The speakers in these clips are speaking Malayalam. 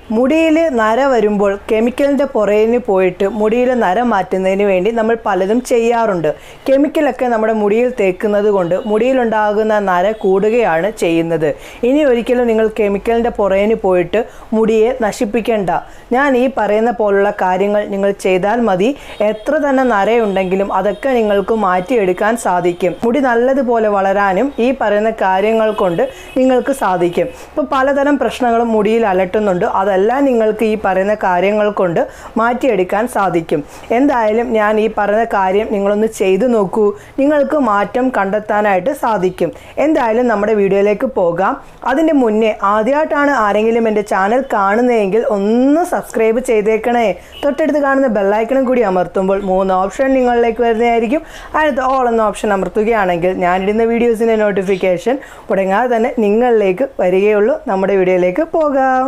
മുടിയിൽ നര വരുമ്പോൾ കെമിക്കലിൻ്റെ പുറകിന് പോയിട്ട് മുടിയിൽ നര മാറ്റുന്നതിന് വേണ്ടി നമ്മൾ പലതും ചെയ്യാറുണ്ട് കെമിക്കലൊക്കെ നമ്മുടെ മുടിയിൽ തേക്കുന്നത് കൊണ്ട് മുടിയിലുണ്ടാകുന്ന നര കൂടുകയാണ് ചെയ്യുന്നത് ഇനി ഒരിക്കലും നിങ്ങൾ കെമിക്കലിൻ്റെ പുറകിന് പോയിട്ട് മുടിയെ നശിപ്പിക്കേണ്ട ഞാൻ ഈ പറയുന്ന പോലുള്ള കാര്യങ്ങൾ നിങ്ങൾ ചെയ്താൽ മതി എത്ര തന്നെ നരയുണ്ടെങ്കിലും അതൊക്കെ നിങ്ങൾക്ക് മാറ്റിയെടുക്കാൻ സാധിക്കും മുടി നല്ലതുപോലെ വളരാനും ഈ പറയുന്ന കാര്യങ്ങൾ കൊണ്ട് നിങ്ങൾക്ക് സാധിക്കും ഇപ്പോൾ പലതരം പ്രശ്നങ്ങളും മുടിയിൽ അലട്ടുന്നുണ്ട് അതെല്ലാം നിങ്ങൾക്ക് ഈ പറയുന്ന കാര്യങ്ങൾ കൊണ്ട് മാറ്റിയെടുക്കാൻ സാധിക്കും എന്തായാലും ഞാൻ ഈ പറയുന്ന കാര്യം നിങ്ങളൊന്ന് ചെയ്തു നോക്കൂ നിങ്ങൾക്ക് മാറ്റം കണ്ടെത്താനായിട്ട് സാധിക്കും എന്തായാലും നമ്മുടെ വീഡിയോയിലേക്ക് പോകാം അതിൻ്റെ മുന്നേ ആദ്യമായിട്ടാണ് ആരെങ്കിലും എൻ്റെ ചാനൽ കാണുന്നതെങ്കിൽ ഒന്ന് സബ്സ്ക്രൈബ് ചെയ്തേക്കണേ തൊട്ടടുത്ത് കാണുന്ന ബെല്ലൈക്കണും കൂടി അമർത്തുമ്പോൾ മൂന്ന് ഓപ്ഷൻ നിങ്ങളിലേക്ക് വരുന്നതായിരിക്കും അതിനകത്ത് ഓൾ എന്ന ഓപ്ഷൻ അമർത്തുകയാണെങ്കിൽ ഞാനിടുന്ന വീഡിയോസിൻ്റെ നോട്ടിഫിക്കേഷൻ മുടങ്ങാതെ തന്നെ നിങ്ങളിലേക്ക് വരികയുള്ളൂ നമ്മുടെ വീഡിയോയിലേക്ക് പോകാം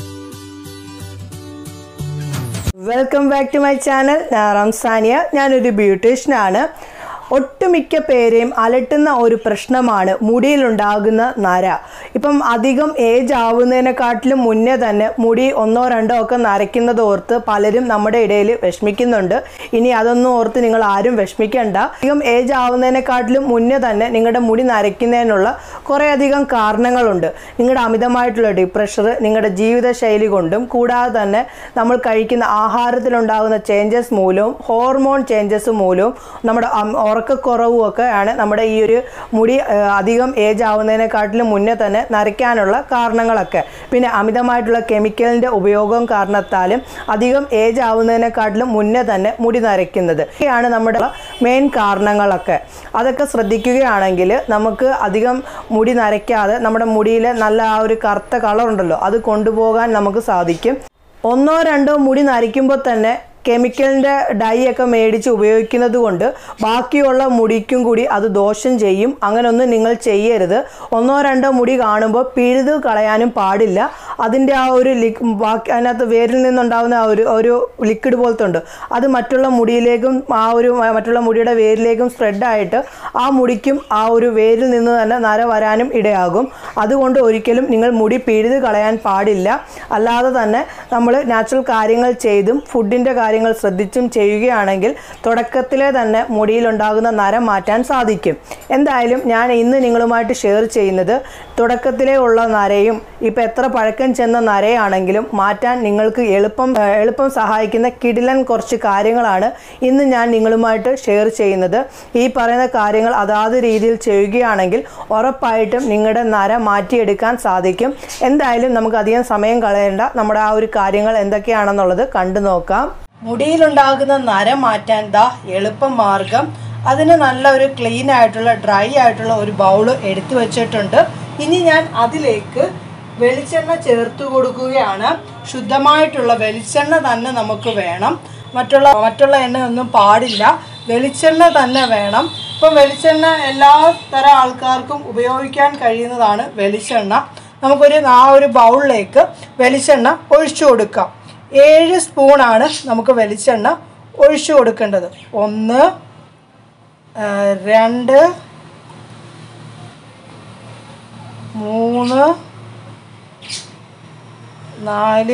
welcome back to my channel ഞാൻ റംസാനിയ ഞാനൊരു ബ്യൂട്ടീഷ്യനാണ് ഒട്ടുമിക്ക പേരെയും അലട്ടുന്ന ഒരു പ്രശ്നമാണ് മുടിയിലുണ്ടാകുന്ന നര ഇപ്പം അധികം ഏജ് ആവുന്നതിനെക്കാട്ടിലും മുന്നേ തന്നെ മുടി ഒന്നോ രണ്ടോ ഒക്കെ നരയ്ക്കുന്നത് ഓർത്ത് പലരും നമ്മുടെ ഇടയിൽ വിഷമിക്കുന്നുണ്ട് ഇനി അതൊന്നും ഓർത്ത് നിങ്ങൾ ആരും വിഷമിക്കണ്ട അധികം ഏജ് ആവുന്നതിനെക്കാട്ടിലും മുന്നേ തന്നെ നിങ്ങളുടെ മുടി നരയ്ക്കുന്നതിനുള്ള കുറേയധികം കാരണങ്ങളുണ്ട് നിങ്ങളുടെ അമിതമായിട്ടുള്ള ഡിപ്രഷർ നിങ്ങളുടെ ജീവിതശൈലി കൊണ്ടും കൂടാതെ തന്നെ നമ്മൾ കഴിക്കുന്ന ആഹാരത്തിലുണ്ടാകുന്ന ചേഞ്ചസ് മൂലവും ഹോർമോൺ ചേഞ്ചസ് മൂലവും നമ്മുടെ അം- ഉറക്കക്കുറവും ഒക്കെ ആണ് നമ്മുടെ ഈ ഒരു മുടി ആ, അധികം ഏജ് ആവുന്നതിനെക്കാട്ടിലും മുന്നേ തന്നെ നരയ്ക്കാനുള്ള കാരണങ്ങളൊക്കെ പിന്നെ അമിതമായിട്ടുള്ള കെമിക്കലിൻ്റെ ഉപയോഗം കാരണത്താലും അധികം ഏജ് ആവുന്നതിനെക്കാട്ടിലും മുന്നേ തന്നെ മുടി നരയ്ക്കുന്നത് ഇതൊക്കെയാണ് നമ്മുടെ മെയിൻ കാരണങ്ങളൊക്കെ അതൊക്കെ ശ്രദ്ധിക്കുകയാണെങ്കിൽ നമുക്ക് അധികം മുടി നരയ്ക്കാതെ നമ്മുടെ മുടിയിൽ നല്ല ആ ഒരു കറുത്ത കളർ ഉണ്ടല്ലോ അത് കൊണ്ടുപോകാൻ നമുക്ക് സാധിക്കും ഒന്നോ രണ്ടോ മുടി നരയ്ക്കുമ്പോൾ തന്നെ കെമിക്കലിൻ്റെ ഡൈ ഒക്കെ മേടിച്ച് ഉപയോഗിക്കുന്നത് കൊണ്ട് ബാക്കിയുള്ള മുടിക്കും കൂടി അത് ദോഷം ചെയ്യും അങ്ങനൊന്നും നിങ്ങൾ ചെയ്യരുത് ഒന്നോ രണ്ടോ മുടി കാണുമ്പോൾ പിഴുത് കളയാനും പാടില്ല അതിൻ്റെ ആ ഒരു ലിക് ബാക്കി അതിനകത്ത് വേരിൽ നിന്നുണ്ടാകുന്ന ആ ഒരു ഒരു ലിക്വിഡ് പോലത്തെ ഉണ്ട് അത് മറ്റുള്ള മുടിയിലേക്കും ആ ഒരു മ- മറ്റുള്ള മുടിയുടെ വേരിലേക്കും സ്പ്രെഡായിട്ട് ആ മുടിക്കും ആ ഒരു വേരിൽ നിന്ന് തന്നെ നര വരാനും ഇടയാകും അതുകൊണ്ട് ഒരിക്കലും നിങ്ങൾ മുടി പിഴുത് കളയാൻ പാടില്ല അല്ലാതെ തന്നെ നമ്മൾ നാച്ചുറൽ കാര്യങ്ങൾ ചെയ്തും ഫുഡിൻ്റെ കാര്യങ്ങൾ ശ്രദ്ധിച്ചും ചെയ്യുകയാണെങ്കിൽ തുടക്കത്തിലെ തന്നെ മുടിയിലുണ്ടാകുന്ന നരം മാറ്റാൻ സാധിക്കും എന്തായാലും ഞാൻ ഇന്ന് നിങ്ങളുമായിട്ട് ഷെയർ ചെയ്യുന്നത് തുടക്കത്തിലേ ഉള്ള നരയും ഇപ്പം എത്ര പഴക്കം ചെന്ന നരയാണെങ്കിലും മാറ്റാൻ നിങ്ങൾക്ക് എളുപ്പം ഏ, എളുപ്പം സഹായിക്കുന്ന കിടിലൻ കുറച്ച് കാര്യങ്ങളാണ് ഇന്ന് ഞാൻ നിങ്ങളുമായിട്ട് ഷെയർ ചെയ്യുന്നത് ഈ പറയുന്ന കാര്യങ്ങൾ അതാത് രീതിയിൽ ചെയ്യുകയാണെങ്കിൽ ഉറപ്പായിട്ടും നിങ്ങളുടെ നര മാറ്റിയെടുക്കാൻ സാധിക്കും എന്തായാലും നമുക്ക് അധികം സമയം കളയേണ്ട നമ്മുടെ ആ ഒരു കാര്യങ്ങൾ എന്തൊക്കെയാണെന്നുള്ളത് കണ്ടു നോക്കാം മുടിയിലുണ്ടാകുന്ന നര മാറ്റാൻ ദാ എളുപ്പ മാർഗം അതിന് നല്ല ഒരു ക്ലീൻ ആയിട്ടുള്ള ഡ്രൈ ആയിട്ടുള്ള ഒരു ബൗള് എടുത്തു വെച്ചിട്ടുണ്ട് ഇനി ഞാൻ അതിലേക്ക് വെളിച്ചെണ്ണ ചേർത്ത് കൊടുക്കുകയാണ് ശുദ്ധമായിട്ടുള്ള വെളിച്ചെണ്ണ തന്നെ നമുക്ക് വേണം മറ്റുള്ള മറ്റുള്ള എണ്ണയൊന്നും പാടില്ല വെളിച്ചെണ്ണ തന്നെ വേണം ഇപ്പം വെളിച്ചെണ്ണ എല്ലാ തരം ആൾക്കാർക്കും ഉപയോഗിക്കാൻ കഴിയുന്നതാണ് വെളിച്ചെണ്ണ നമുക്കൊരു ആ ഒരു ബൗളിലേക്ക് വെളിച്ചെണ്ണ ഒഴിച്ചു കൊടുക്കാം ഏഴ് സ്പൂണാണ് നമുക്ക് വെളിച്ചെണ്ണ ഒഴിച്ചു കൊടുക്കേണ്ടത് ഒന്ന് ആ, രണ്ട് മൂന്ന് നാല്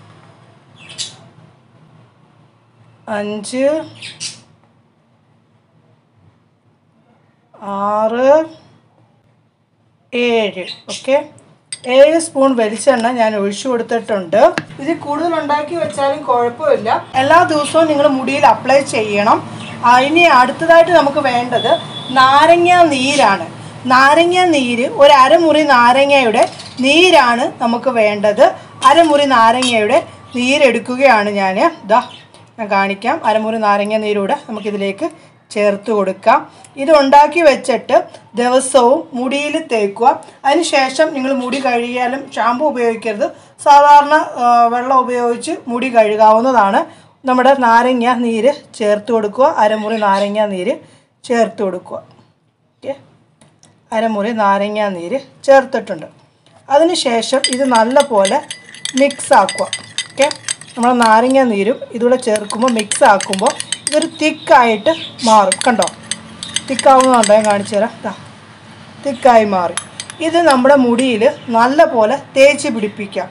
അഞ്ച് ആറ് ഏഴ് ഓക്കെ ഏഴ് സ്പൂൺ വെളിച്ചെണ്ണ ഞാൻ ഒഴിച്ചു കൊടുത്തിട്ടുണ്ട് ഇത് കൂടുതൽ ഉണ്ടാക്കി വെച്ചാലും കുഴപ്പമില്ല എല്ലാ ദിവസവും നിങ്ങൾ മുടിയിൽ അപ്ലൈ ചെയ്യണം ആ, ഇനി അടുത്തതായിട്ട് നമുക്ക് വേണ്ടത് നാരങ്ങ നീരാണ് നാരങ്ങ നീര് ഒരു അരമുറി നാരങ്ങയുടെ നീരാണ് നമുക്ക് വേണ്ടത് അരമുറി നാരങ്ങയുടെ നീരെടുക്കുകയാണ് ഞാൻ ഇതാ ഞാൻ കാണിക്കാം അരമുറി നാരങ്ങ നീരൂടെ നമുക്കിതിലേക്ക് ചേർത്ത് കൊടുക്കാം ഇത് ഉണ്ടാക്കി വെച്ചിട്ട് ദിവസവും മുടിയിൽ തേക്കുക അതിനുശേഷം നിങ്ങൾ മുടി കഴുകിയാലും ഷാമ്പു ഉപയോഗിക്കരുത് സാധാരണ ആ, വെള്ളം ഉപയോഗിച്ച് മുടി കഴുകാവുന്നതാണ് നമ്മുടെ നാരങ്ങ നീര് ചേർത്ത് കൊടുക്കുക അരമുറി നാരങ്ങ നീര് ചേർത്ത് കൊടുക്കുക ഓക്കെ അരമുറി നാരങ്ങ നീര് ചേർത്തിട്ടുണ്ട് അതിനുശേഷം ഇത് നല്ലപോലെ മിക്സ് ആക്കുക ഓക്കെ നമ്മൾ നാരങ്ങ നീരും ഇതുകൂടെ ചേർക്കുമ്പോൾ മിക്സ് ആക്കുമ്പോൾ ഇതൊരു തിക്കായിട്ട് മാറും കണ്ടോ തിക്കാവുന്നതുണ്ടോ ഞാൻ കാണിച്ചു തരാം ദാ തിക്കായി മാറി ഇത് നമ്മുടെ മുടിയിൽ നല്ല പോലെ തേച്ച് പിടിപ്പിക്കാം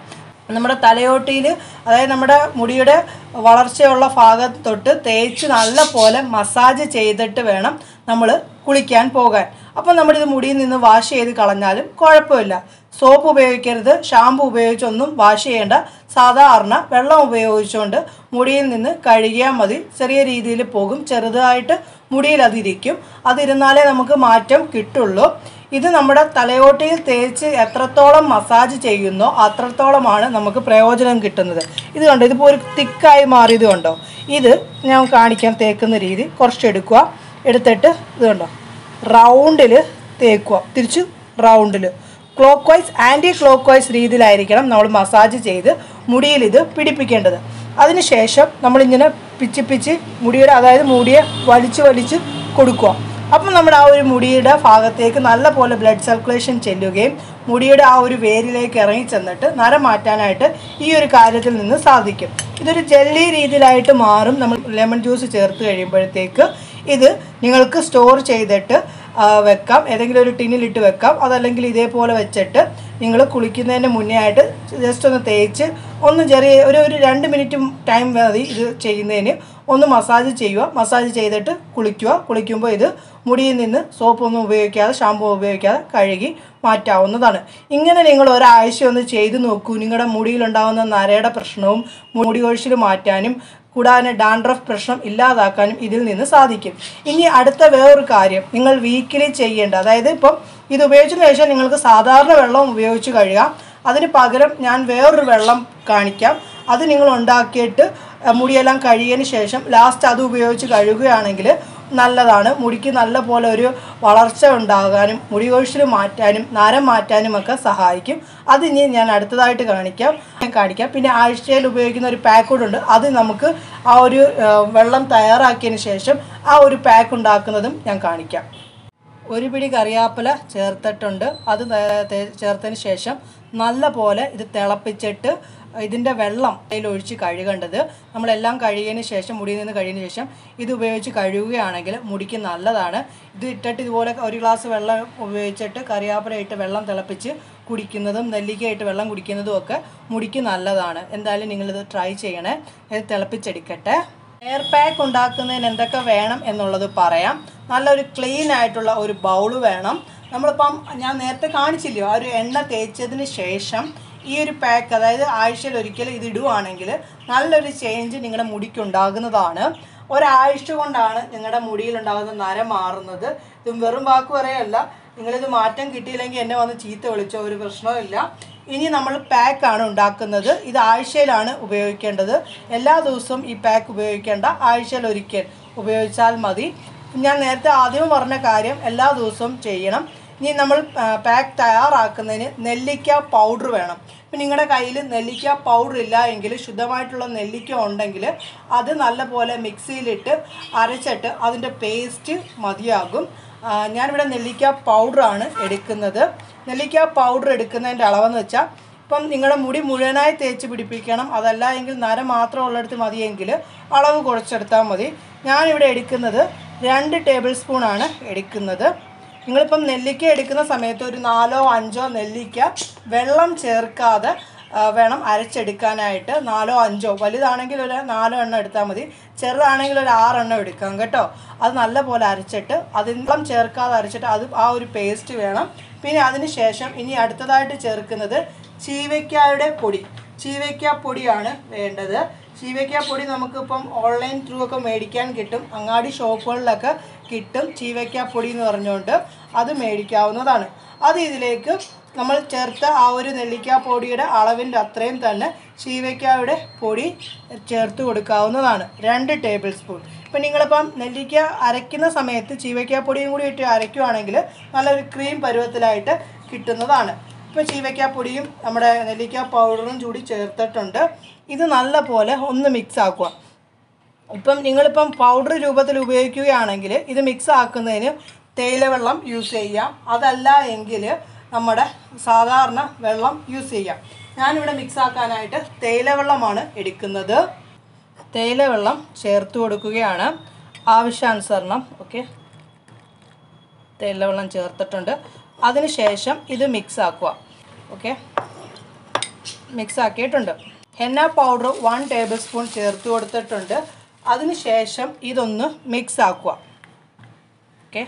നമ്മുടെ തലയോട്ടിയിൽ അതായത് നമ്മുടെ മുടിയുടെ വളർച്ചയുള്ള ഭാഗം തൊട്ട് തേച്ച് നല്ല പോലെ മസാജ് ചെയ്തിട്ട് വേണം നമ്മൾ കുളിക്കാൻ പോകാൻ അപ്പോൾ നമ്മളിത് മുടിയിൽ നിന്ന് വാഷ് ചെയ്ത് കളഞ്ഞാലും കുഴപ്പമില്ല സോപ്പ് ഉപയോഗിക്കരുത് ഷാമ്പു ഉപയോഗിച്ചൊന്നും വാഷ് ചെയ്യേണ്ട സാധാരണ വെള്ളം ഉപയോഗിച്ചുകൊണ്ട് മുടിയിൽ നിന്ന് കഴുകിയാൽ മതി ചെറിയ രീതിയിൽ പോകും ചെറുതായിട്ട് മുടിയിൽ അതിരിക്കും അതിരുന്നാലേ നമുക്ക് മാറ്റം കിട്ടുള്ളൂ ഇത് നമ്മുടെ തലയോട്ടിയിൽ തേച്ച് എത്രത്തോളം മസാജ് ചെയ്യുന്നോ അത്രത്തോളമാണ് നമുക്ക് പ്രയോജനം കിട്ടുന്നത് ഇത് കണ്ടോ ഇതിപ്പോൾ ഒരു തിക്കായി മാറിയത് കണ്ടോ ഇത് ഞാൻ കാണിക്കാൻ തേക്കുന്ന രീതി കുറച്ച് എടുക്കുക എടുത്തിട്ട് ഇത് കണ്ടോ റൗണ്ടിൽ തേക്കുക തിരിച്ച് റൗണ്ടിൽ clockwise anti clockwise രീതിയിലായിരിക്കണം നമ്മൾ മസാജ് ചെയ്ത് മുടിയിൽ ഇത് പിടിപ്പിക്കേണ്ടത് അതിനുശേഷം നമ്മളിങ്ങനെ പിച്ച് പിച്ച് മുടിയുടെ അതായത് മുടിയെ വലിച്ച് വലിച്ച് കൊടുക്കുക അപ്പം നമ്മുടെ ആ ഒരു മുടിയുടെ ഭാഗത്തേക്ക് നല്ല പോലെ ബ്ലഡ് സർക്കുലേഷൻ ചെല്ലുകയും മുടിയുടെ ആ ഒരു വേരിലേക്ക് ഇറങ്ങി ചെന്നിട്ട് നരം മാറ്റാനായിട്ട് ഈ ഒരു കാര്യത്തിൽ നിന്ന് സാധിക്കും ഇതൊരു ജെല്ലി രീതിയിലായിട്ട് മാറും നമ്മൾ ലെമൺ ജ്യൂസ് ചേർത്ത് കഴിയുമ്പോഴത്തേക്ക് ഇത് നിങ്ങൾക്ക് സ്റ്റോർ ചെയ്തിട്ട് ആ, വെക്കാം ഏതെങ്കിലും ഒരു ടിന്നിലിട്ട് വെക്കാം അതല്ലെങ്കിൽ ഇതേപോലെ വെച്ചിട്ട് നിങ്ങൾ കുളിക്കുന്നതിന് മുന്നേ ആയിട്ട് ജസ്റ്റ് ഒന്ന് തേച്ച് ഒന്ന് ചെറിയ ഒരു ഒരു രണ്ട് മിനിറ്റ് ടൈം മതി ഇത് ചെയ്യുന്നതിന് ഒന്ന് മസാജ് ചെയ്യുക മസാജ് ചെയ്തിട്ട് കുളിക്കുക കുളിക്കുമ്പോൾ ഇത് മുടിയിൽ നിന്ന് സോപ്പൊന്നും ഉപയോഗിക്കാതെ ഷാമ്പു ഉപയോഗിക്കാതെ കഴുകി മാറ്റാവുന്നതാണ് ഇങ്ങനെ നിങ്ങൾ ഒരാഴ്ച ഒന്ന് ചെയ്തു നോക്കൂ നിങ്ങളുടെ മുടിയിലുണ്ടാകുന്ന നരയുടെ പ്രശ്നവും മുടി കൊഴിച്ചിൽ മാറ്റാനും കൂടാതെ ഡാൻഡ്രഫ് പ്രശ്നം ഇല്ലാതാക്കാനും ഇതിൽ നിന്ന് സാധിക്കും ഇനി അടുത്ത വേറൊരു കാര്യം നിങ്ങൾ വീക്കിലി ചെയ്യേണ്ട അതായത് ഇപ്പം ഇത് ഉപയോഗിച്ചതിന് ശേഷം നിങ്ങൾക്ക് സാധാരണ വെള്ളം ഉപയോഗിച്ച് കഴുകാം അതിന് പകരം ഞാൻ വേറൊരു വെള്ളം കാണിക്കാം അത് നിങ്ങൾ ഉണ്ടാക്കിയിട്ട് അഹ് മുടിയെല്ലാം കഴിയതിന് ശേഷം ലാസ്റ്റ് അത് ഉപയോഗിച്ച് കഴുകുകയാണെങ്കിൽ നല്ലതാണ് മുടിക്ക് നല്ല പോലെ ഒരു വളർച്ച ഉണ്ടാകാനും മുടി കൊഴിച്ചിൽ മാറ്റാനും നരം മാറ്റാനും ഒക്കെ സഹായിക്കും അത് ഇനി ഞാൻ അടുത്തതായിട്ട് കാണിക്കാം ഞാൻ കാണിക്കാം പിന്നെ ആഴ്ചയിൽ ഉപയോഗിക്കുന്ന ഒരു പാക്ക് കൂടെ ഉണ്ട് അത് നമുക്ക് ആ ഒരു ആ, വെള്ളം തയ്യാറാക്കിയതിന് ശേഷം ആ ഒരു പാക്ക് ഉണ്ടാക്കുന്നതും ഞാൻ കാണിക്കാം ഒരു പിടി കറിവേപ്പില ചേർത്തിട്ടുണ്ട് അത് തേ- തേ- ചേർത്തതിന് ശേഷം നല്ല പോലെ ഇത് തിളപ്പിച്ചിട്ട് ഇതിൻ്റെ വെള്ളം അതിൽ ഒഴിച്ച് കഴുകേണ്ടത് നമ്മളെല്ലാം കഴുകിയതിന് ശേഷം മുടിയിൽ നിന്ന് കഴുകിയതിന് ശേഷം ഇത് ഉപയോഗിച്ച് കഴുകുകയാണെങ്കിൽ മുടിക്ക് നല്ലതാണ് ഇത് ഇട്ടിട്ട് ഇതുപോലെ ഒരു ഗ്ലാസ് വെള്ളം ഉപയോഗിച്ചിട്ട് കറിവേപ്പില ഇട്ട് വെള്ളം തിളപ്പിച്ച് കുടിക്കുന്നതും നെല്ലിക്ക ഇട്ട് വെള്ളം കുടിക്കുന്നതും ഒക്കെ മുടിക്ക് നല്ലതാണ് എന്തായാലും നിങ്ങളിത് ട്രൈ ചെയ്യണേ ഇത് തിളപ്പിച്ചെടുക്കട്ടെ എയർ പാക്ക് ഉണ്ടാക്കുന്നതിന് എന്തൊക്കെ വേണം എന്നുള്ളത് പറയാം നല്ലൊരു ക്ലീൻ ആയിട്ടുള്ള ഒരു ബൗൾ വേണം നമ്മളിപ്പം ഞാൻ നേരത്തെ കാണിച്ചില്ലയോ ആ ഒരു എണ്ണ തേച്ചതിന് ശേഷം ഈ ഒരു പാക്ക് അതായത് ആഴ്ചയിൽ ഒരിക്കൽ ഇത് ഇടുവാണെങ്കിൽ നല്ലൊരു ചേഞ്ച് നിങ്ങളുടെ മുടിക്ക് ഉണ്ടാകുന്നതാണ് ഒരാഴ്ച കൊണ്ടാണ് നിങ്ങളുടെ മുടിയിലുണ്ടാകുന്ന നര മാറുന്നത് ഇത് വെറും വാക്ക് പറയല്ല നിങ്ങളിത് മാറ്റം കിട്ടിയില്ലെങ്കിൽ എന്നെ വന്ന് ചീത്ത വിളിച്ചോ ഒരു പ്രശ്നവുമില്ല ഇനി നമ്മൾ പാക്കാണ് ഉണ്ടാക്കുന്നത് ഇത് ആഴ്ചയിലാണ് ഉപയോഗിക്കേണ്ടത് എല്ലാ ദിവസവും ഈ പാക്ക് ഉപയോഗിക്കേണ്ട ആഴ്ചയിൽ ഒരിക്കൽ ഉപയോഗിച്ചാൽ മതി ഞാൻ നേരത്തെ ആദ്യം പറഞ്ഞ കാര്യം എല്ലാ ദിവസവും ചെയ്യണം ഇനി നമ്മൾ പാക്ക് തയ്യാറാക്കുന്നതിന് നെല്ലിക്ക പൗഡർ വേണം ഇപ്പം നിങ്ങളുടെ കയ്യിൽ നെല്ലിക്ക പൗഡർ ഇല്ല എങ്കിൽ ശുദ്ധമായിട്ടുള്ള നെല്ലിക്ക ഉണ്ടെങ്കിൽ അത് നല്ലപോലെ മിക്സിയിലിട്ട് അരച്ചിട്ട് അതിൻ്റെ പേസ്റ്റ് മതിയാകും ആ, ഞാനിവിടെ നെല്ലിക്ക പൗഡറാണ് എടുക്കുന്നത് നെല്ലിക്ക പൗഡർ എടുക്കുന്നതിൻ്റെ അളവെന്ന് വെച്ചാൽ ഇപ്പം നിങ്ങളുടെ മുടി മുഴുവനായി തേച്ച് പിടിപ്പിക്കണം അതല്ല എങ്കിൽ നര മാത്രം ഉള്ളിടത്ത് മതിയെങ്കിൽ അളവ് കുറച്ചെടുത്താൽ മതി ഞാനിവിടെ എടുക്കുന്നത് രണ്ട് ടേബിൾ സ്പൂണാണ് എടുക്കുന്നത് നിങ്ങളിപ്പം നെല്ലിക്ക എടുക്കുന്ന സമയത്ത് ഒരു നാലോ അഞ്ചോ നെല്ലിക്ക വെള്ളം ചേർക്കാതെ ആ, വേണം അരച്ചെടുക്കാനായിട്ട് നാലോ അഞ്ചോ വലുതാണെങ്കിൽ ഒരു നാലോ എണ്ണം എടുത്താൽ മതി ചെറുതാണെങ്കിൽ ഒരു ആറെണ്ണം എടുക്കാം കേട്ടോ അത് നല്ലപോലെ അരച്ചിട്ട് അതിൽ വെള്ളം ചേർക്കാതെ അരച്ചിട്ട് അത് ആ ഒരു പേസ്റ്റ് വേണം പിന്നെ അതിന് ശേഷം ഇനി അടുത്തതായിട്ട് ചേർക്കുന്നത് ചീവയ്ക്കായുടെ പൊടി ചീവയ്ക്ക പൊടിയാണ് വേണ്ടത് ചീവയ്ക്ക പൊടി നമുക്കിപ്പം ഓൺലൈൻ ത്രൂ ഒക്കെ മേടിക്കാൻ കിട്ടും അങ്ങാടി ഷോപ്പുകളിലൊക്കെ കിട്ടും ചീവയ്ക്ക പൊടി എന്ന് പറഞ്ഞുകൊണ്ട് അത് മേടിക്കാവുന്നതാണ് അത് ഇതിലേക്ക് നമ്മൾ ചേർത്ത ആ ഒരു നെല്ലിക്ക പൊടിയുടെ അളവിൻ്റെ അത്രയും തന്നെ ചീവയ്ക്കായുടെ പൊടി ചേർത്ത് കൊടുക്കാവുന്നതാണ് രണ്ട് ടേബിൾ സ്പൂൺ ഇപ്പം നിങ്ങളിപ്പം നെല്ലിക്ക അരയ്ക്കുന്ന സമയത്ത് ചീവയ്ക്ക പൊടിയും കൂടി ഇട്ട് അരയ്ക്കുവാണെങ്കിൽ നല്ലൊരു ക്രീം പരുവത്തിലായിട്ട് കിട്ടുന്നതാണ് ഇപ്പോൾ ചീവയ്ക്ക പൊടിയും നമ്മുടെ നെല്ലിക്ക പൗഡറും കൂടി ചേർത്തിട്ടുണ്ട് ഇത് നല്ല പോലെ ഒന്ന് മിക്സ് ആക്കുക ഇപ്പം നിങ്ങളിപ്പം പൗഡർ രൂപത്തിൽ ഉപയോഗിക്കുകയാണെങ്കിൽ ഇത് മിക്സ് ആക്കുന്നതിന് തേയില വെള്ളം യൂസ് ചെയ്യാം അതല്ല എങ്കിൽ നമ്മുടെ സാധാരണ വെള്ളം യൂസ് ചെയ്യാം ഞാനിവിടെ മിക്സ് ആക്കാനായിട്ട് തേയില വെള്ളമാണ് എടുക്കുന്നത് തേയില വെള്ളം ചേർത്ത് കൊടുക്കുകയാണ് ആവശ്യാനുസരണം ഓക്കെ തേയില വെള്ളം ചേർത്തിട്ടുണ്ട് അതിനുശേഷം ഇത് മിക്സ് ആക്കുക ഓക്കെ മിക്സ് ആക്കിയിട്ടുണ്ട് henna powder one tablespoon ചേർത്ത് കൊടുത്തിട്ടുണ്ട് അതിനുശേഷം ഇതൊന്ന് മിക്സ് ആക്കുക ഓക്കെ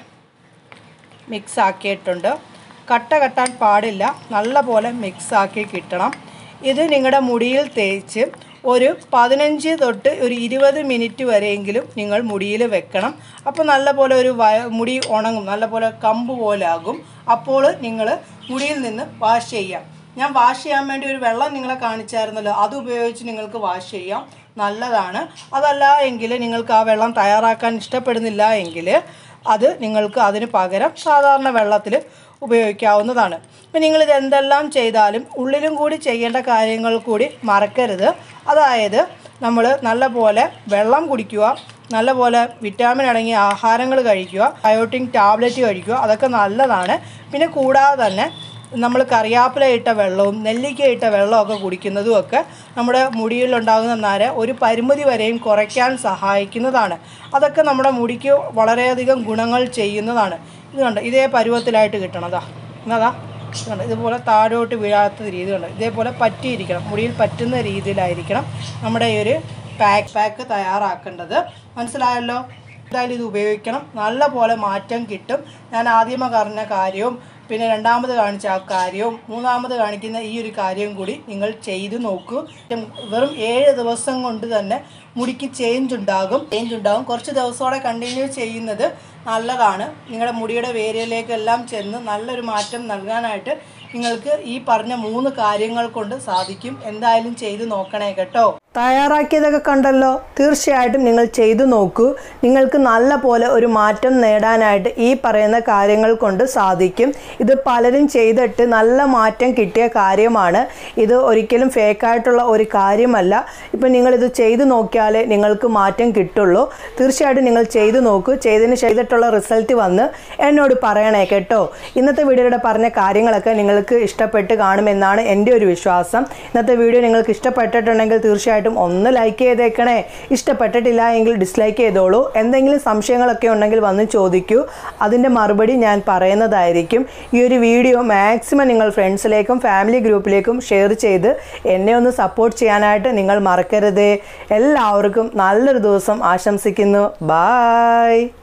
മിക്സ് ആക്കിയിട്ടുണ്ട് കട്ട കട്ടാൻ പാടില്ല നല്ല പോലെ മിക്സ് ആക്കി കിട്ടണം ഇത് നിങ്ങളുടെ മുടിയിൽ തേച്ച് ഒരു പതിനഞ്ച് തൊട്ട് ഒരു ഇരുപത് മിനിറ്റ് വരെയെങ്കിലും നിങ്ങൾ മുടിയിൽ വെക്കണം അപ്പോൾ നല്ല പോലെ ഒരു വ മുടി ഉണങ്ങും നല്ല പോലെ കമ്പ് പോലെ ആകും അപ്പോൾ നിങ്ങൾ മുടിയിൽ നിന്ന് വാഷ് ചെയ്യാം ഞാൻ വാഷ് ചെയ്യാൻ വേണ്ടി ഒരു വെള്ളം നിങ്ങളെ കാണിച്ചായിരുന്നല്ലോ അത് ഉപയോഗിച്ച് നിങ്ങൾക്ക് വാഷ് ചെയ്യാം നല്ലതാണ് അതല്ല എങ്കിൽ നിങ്ങൾക്ക് ആ വെള്ളം തയ്യാറാക്കാൻ ഇഷ്ടപ്പെടുന്നില്ല എങ്കിൽ അത് നിങ്ങൾക്ക് അതിന് പകരം സാധാരണ വെള്ളത്തിൽ ഉപയോഗിക്കാവുന്നതാണ് ഇപ്പം നിങ്ങളിത് എന്തെല്ലാം ചെയ്താലും ഉള്ളിലും കൂടി ചെയ്യേണ്ട കാര്യങ്ങൾ കൂടി മറക്കരുത് അതായത് നമ്മൾ നല്ല പോലെ വെള്ളം കുടിക്കുക നല്ലപോലെ വിറ്റാമിൻ അടങ്ങിയ ആഹാരങ്ങൾ കഴിക്കുക ബയോട്ടിക് ടാബ്ലറ്റ് കഴിക്കുക അതൊക്കെ നല്ലതാണ് പിന്നെ കൂടാതെ തന്നെ നമ്മൾ കറിയാപ്പില ഇട്ട വെള്ളവും നെല്ലിക്ക ഇട്ട വെള്ളമൊക്കെ കുടിക്കുന്നതും ഒക്കെ നമ്മുടെ മുടിയിലുണ്ടാകുന്ന നര ഒരു പരിമിതി വരെയും കുറയ്ക്കാൻ സഹായിക്കുന്നതാണ് അതൊക്കെ നമ്മുടെ മുടിക്ക് വളരെയധികം ഗുണങ്ങൾ ചെയ്യുന്നതാണ് ഇത് കണ്ട് ഇതേ പരുവത്തിലായിട്ട് കിട്ടണതാ എന്നതാ ഇത് കണ്ടോ ഇതുപോലെ താഴോട്ട് വീഴാത്ത രീതി കണ്ടോ ഇതേപോലെ പറ്റിയിരിക്കണം മുടിയിൽ പറ്റുന്ന രീതിയിലായിരിക്കണം നമ്മുടെ ഈ ഒരു പാക്ക് പാക്ക് തയ്യാറാക്കേണ്ടത് മനസ്സിലായല്ലോ എന്തായാലും ഇത് ഉപയോഗിക്കണം നല്ല പോലെ മാറ്റം കിട്ടും ഞാൻ ആദ്യമേ പറഞ്ഞ കാര്യവും പിന്നെ രണ്ടാമത് കാണിച്ച ആ കാര്യവും മൂന്നാമത് കാണിക്കുന്ന ഈ ഒരു കാര്യവും കൂടി നിങ്ങൾ ചെയ്തു നോക്കൂ വെറും ഏഴ് ദിവസം കൊണ്ട് തന്നെ മുടിക്ക് ചേഞ്ച് ഉണ്ടാകും ചേഞ്ച് ഉണ്ടാകും കുറച്ച് ദിവസത്തോടെ കണ്ടിന്യൂ ചെയ്യുന്നത് നല്ലതാണ് നിങ്ങളുടെ മുടിയുടെ വേരിയലേക്കെല്ലാം ചെന്ന് നല്ലൊരു മാറ്റം നൽകാനായിട്ട് നിങ്ങൾക്ക് ഈ പറഞ്ഞ മൂന്ന് കാര്യങ്ങൾ കൊണ്ട് സാധിക്കും എന്തായാലും ചെയ്തു നോക്കണേ കേട്ടോ തയ്യാറാക്കിയതൊക്കെ കണ്ടല്ലോ തീർച്ചയായിട്ടും നിങ്ങൾ ചെയ്തു നോക്കൂ നിങ്ങൾക്ക് നല്ല പോലെ ഒരു മാറ്റം നേടാനായിട്ട് ഈ പറയുന്ന കാര്യങ്ങൾ കൊണ്ട് സാധിക്കും ഇത് പലരും ചെയ്തിട്ട് നല്ല മാറ്റം കിട്ടിയ കാര്യമാണ് ഇത് ഒരിക്കലും ഫേക്കായിട്ടുള്ള ഒരു കാര്യമല്ല ഇപ്പം നിങ്ങളിത് ചെയ്തു നോക്കിയാലേ നിങ്ങൾക്ക് മാറ്റം കിട്ടുള്ളൂ തീർച്ചയായിട്ടും നിങ്ങൾ ചെയ്തു നോക്കൂ ചെയ്തതിന് ചെയ്തിട്ടുള്ള റിസൾട്ട് വന്ന് എന്നോട് പറയണേ കേട്ടോ ഇന്നത്തെ വീഡിയോയുടെ പറഞ്ഞ കാര്യങ്ങളൊക്കെ നിങ്ങൾക്ക് ഇഷ്ടപ്പെട്ട് കാണുമെന്നാണ് എൻ്റെ ഒരു വിശ്വാസം ഇന്നത്തെ വീഡിയോ നിങ്ങൾക്ക് ഇഷ്ടപ്പെട്ടിട്ടുണ്ടെങ്കിൽ തീർച്ചയായിട്ടും ഒന്ന് ലൈക്ക് ചെയ്തേക്കണേ ഇഷ്ടപ്പെട്ടിട്ടില്ല എങ്കിൽ ഡിസ്ലൈക്ക് ചെയ്തോളൂ എന്തെങ്കിലും സംശയങ്ങളൊക്കെ ഉണ്ടെങ്കിൽ വന്ന് ചോദിക്കൂ അതിൻ്റെ മറുപടി ഞാൻ പറയുന്നതായിരിക്കും ഈ ഒരു വീഡിയോ മാക്സിമം നിങ്ങൾ ഫ്രണ്ട്സിലേക്കും ഫാമിലി ഗ്രൂപ്പിലേക്കും ഷെയർ ചെയ്ത് എന്നെ ഒന്ന് സപ്പോർട്ട് ചെയ്യാനായിട്ട് നിങ്ങൾ മറക്കരുതേ എല്ലാവർക്കും നല്ലൊരു ദിവസം ആശംസിക്കുന്നു ബായ്